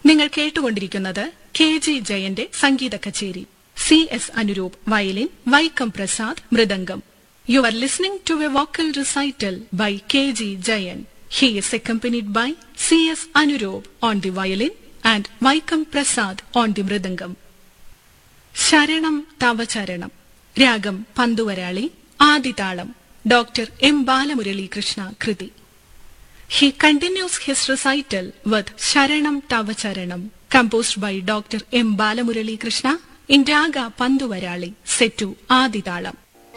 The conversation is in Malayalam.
നിങ്ങൾ കേട്ടുകൊണ്ടിരിക്കുന്നത് കെ ജി ജയന്റെ സംഗീത കച്ചേരി C S Anuroop violin Vaikom Prasad മൃദംഗം you are listening to a vocal recital by K G Jayan he is accompanied by C S Anuroop on the violin and Vaikom Prasad on the mridangam ശരണം തവ ചരണം രാഗം പന്തുവരാളി ആദിതാളം ഡോക്ടർ എം ബാലമുരളി കൃഷ്ണ കൃതി He continues his recital with Sharanam Tava Charanam, composed by Dr. M. Balamurali Krishna in Raga Panduvarali, set to Aditalam.